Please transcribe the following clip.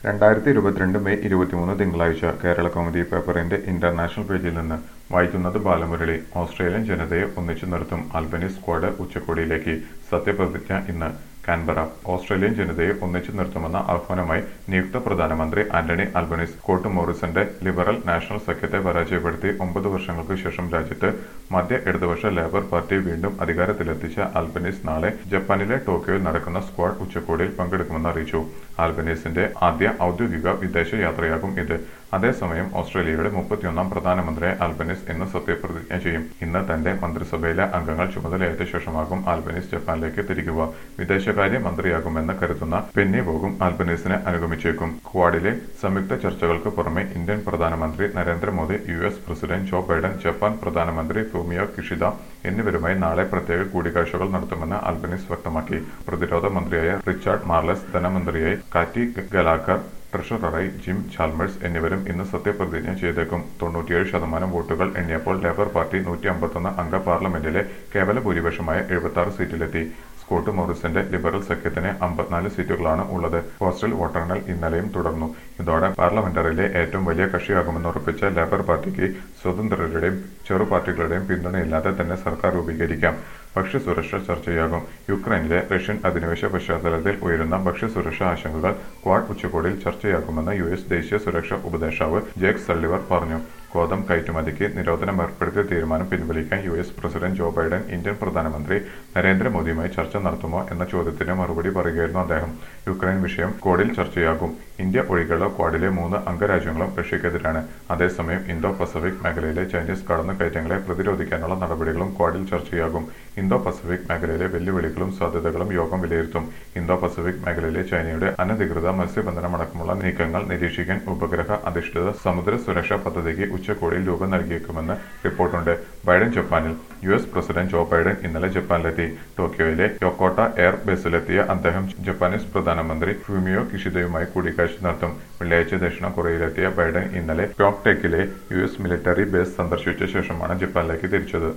രണ്ടായിരത്തി ഇരുപത്തിരണ്ട് മെയ് ഇരുപത്തിമൂന്ന് തിങ്കളാഴ്ച കേരള കൗമുദി പേപ്പറിന്റെ ഇന്റർനാഷണൽ പേജിൽ നിന്ന് വായിക്കുന്നത് ബാലമുരളി ഓസ്ട്രേലിയൻ ജനതയെ ഒന്നിച്ചു നിർത്തും ആൽബനീസ് സ്ക്വാഡ് ഉച്ചകോടിയിലേക്ക് സത്യപ്രതിജ്ഞ ഇന്ന് കാൻബറ ഓസ്ട്രേലിയൻ ജനതയെ ഒന്നിച്ചു നിർത്തുമെന്ന ആഹ്വാനമായി നിയുക്ത പ്രധാനമന്ത്രി ആന്റണി ആൽബനീസ് സ്കോട്ട് മോറിസന്റെ ലിബറൽ നാഷണൽ സഖ്യത്തെ പരാജയപ്പെടുത്തി ഒമ്പത് വർഷങ്ങൾക്ക് ശേഷം രാജ്യത്ത് മധ്യ ഇടതുപക്ഷ ലേബർ പാർട്ടി വീണ്ടും അധികാരത്തിലെത്തിച്ച ആൽബനീസ് നാളെ ജപ്പാനിലെ ടോക്കിയോയിൽ നടക്കുന്ന സ്ക്വാഡ് ഉച്ചകോടിയിൽ പങ്കെടുക്കുമെന്ന് അറിയിച്ചു ആൽബനീസിന്റെ ആദ്യ ഔദ്യോഗിക വിദേശ യാത്രയാകും ഇത് അതേസമയം ഓസ്ട്രേലിയയുടെ മുപ്പത്തിയൊന്നാം പ്രധാനമന്ത്രിയെ ആൽബനീസ് ഇന്ന് സത്യപ്രതിജ്ഞ ചെയ്യും ഇന്ന് തന്റെ മന്ത്രിസഭയിലെ അംഗങ്ങൾ ചുമതലയേറ്റ ശേഷമാകും ആൽബനീസ് ജപ്പാനിലേക്ക് തിരിക്കുക വിദേശകാര്യ മന്ത്രിയാകുമെന്ന് കരുതുന്ന പെന്നി വോഗും ആൽബനീസിനെ അനുഗമിച്ചേക്കും ക്വാഡിലെ സംയുക്ത ചർച്ചകൾക്ക് പുറമെ ഇന്ത്യൻ പ്രധാനമന്ത്രി Narendra Modi U S president Joe Biden Japan പ്രധാനമന്ത്രി ഫൂമിയോ കിഷിദ എന്നിവരുമായി നാളെ പ്രത്യേക കൂടിക്കാഴ്ചകൾ നടത്തുമെന്ന് ആൽബനീസ് വ്യക്തമാക്കി പ്രതിരോധ മന്ത്രിയായ റിച്ചാർഡ് മാർലസ് ധനമന്ത്രിയായി കാറ്റി ഗലാക്കർ ട്രഷററായി ജിം ചാൽമേഴ്സ് എന്നിവരും ഇന്ന് സത്യപ്രതിജ്ഞ ചെയ്തേക്കും തൊണ്ണൂറ്റിയേഴ് ശതമാനം വോട്ടുകൾ എണ്ണിയപ്പോൾ ലേബർ പാർട്ടി നൂറ്റി അമ്പത്തൊന്ന് അംഗ പാർലമെന്റിലെ കേവല ഭൂരിപക്ഷമായ എഴുപത്തി ആറ് സീറ്റിലെത്തി സ്കോട്ട് മോറിസന്റെ ലിബറൽ സഖ്യത്തിന് അമ്പത്തിനാല് സീറ്റുകളാണ് ഉള്ളത് പോസ്റ്റൽ വോട്ടെണ്ണൽ ഇന്നലെയും തുടർന്നു ഇതോടെ പാർലമെന്ററിലെ ഏറ്റവും വലിയ കക്ഷിയാകുമെന്ന് ഉറപ്പിച്ച ലേബർ പാർട്ടിക്ക് സ്വതന്ത്രരുടെയും ചെറു പാർട്ടികളുടെയും പിന്തുണയില്ലാതെ തന്നെ സർക്കാർ രൂപീകരിക്കാം ഭക്ഷ്യസുരക്ഷ ചർച്ചയാകും യുക്രൈനിലെ റഷ്യൻ അധിനിവേശ പശ്ചാത്തലത്തിൽ ഉയരുന്ന ഭക്ഷ്യസുരക്ഷാ ആശങ്കകൾ ക്വാഡ് ഉച്ചകോടിയിൽ ചർച്ചയാകുമെന്ന് യു എസ് ദേശീയ സുരക്ഷാ ഉപദേഷ്ടാവ് ജേക്ക് സള്ളിവർ പറഞ്ഞു ഗോതമ്പ് കയറ്റുമതിക്ക് നിരോധനം ഏർപ്പെടുത്തിയ തീരുമാനം പിൻവലിക്കാൻ U S president Joe Biden Indian പ്രധാനമന്ത്രി നരേന്ദ്രമോദിയുമായി ചർച്ച നടത്തുമോ എന്ന ചോദ്യത്തിന് മറുപടി പറയുകയായിരുന്നു അദ്ദേഹം യുക്രൈൻ വിഷയം ക്വാഡിൽ ചർച്ചയാകും ഇന്ത്യ ഒഴികെയുള്ള ക്വാഡിലെ മൂന്ന് അംഗരാജ്യങ്ങളും റഷ്യക്കെതിരാണ് അതേസമയം ഇന്തോ പസഫിക് മേഖലയിലെ ചൈനീസ് കടന്നുകയറ്റങ്ങളെ പ്രതിരോധിക്കാനുള്ള നടപടികളും ക്വാഡിൽ ചർച്ചയാകും ഇന്തോ പസഫിക് മേഖലയിലെ വെല്ലുവിളികളും സാധ്യതകളും യോഗം വിലയിരുത്തും ഇന്തോ പസഫിക് മേഖലയിലെ ചൈനയുടെ അനധികൃത മത്സ്യബന്ധനമടക്കമുള്ള നീക്കങ്ങൾ നിരീക്ഷിക്കാൻ ഉപഗ്രഹ അധിഷ്ഠിത സമുദ്ര സുരക്ഷാ പദ്ധതിക്ക് ഉച്ചകോടിയിൽ രൂപം നൽകിയേക്കുമെന്ന് റിപ്പോർട്ടുണ്ട് ബൈഡൻ ജപ്പാനിൽ U S president Joe Biden ഇന്നലെ ജപ്പാനിലെത്തി ടോക്കിയോയിലെ യോക്കോട്ട എയർ ബേസിലെത്തിയ അദ്ദേഹം ജപ്പാനീസ് പ്രധാനമന്ത്രി ഫൂമിയോ കിഷിദയുമായി കൂടിക്കാഴ്ച നടത്തും വെള്ളിയാഴ്ച ദക്ഷിണ കൊറിയയിലെത്തിയ ബൈഡൻ ഇന്നലെ പ്യോക്ടെക്കിലെ യു എസ് മിലിറ്ററി ബേസ് സന്ദർശിച്ച ശേഷമാണ് ജപ്പാനിലേക്ക് തിരിച്ചത്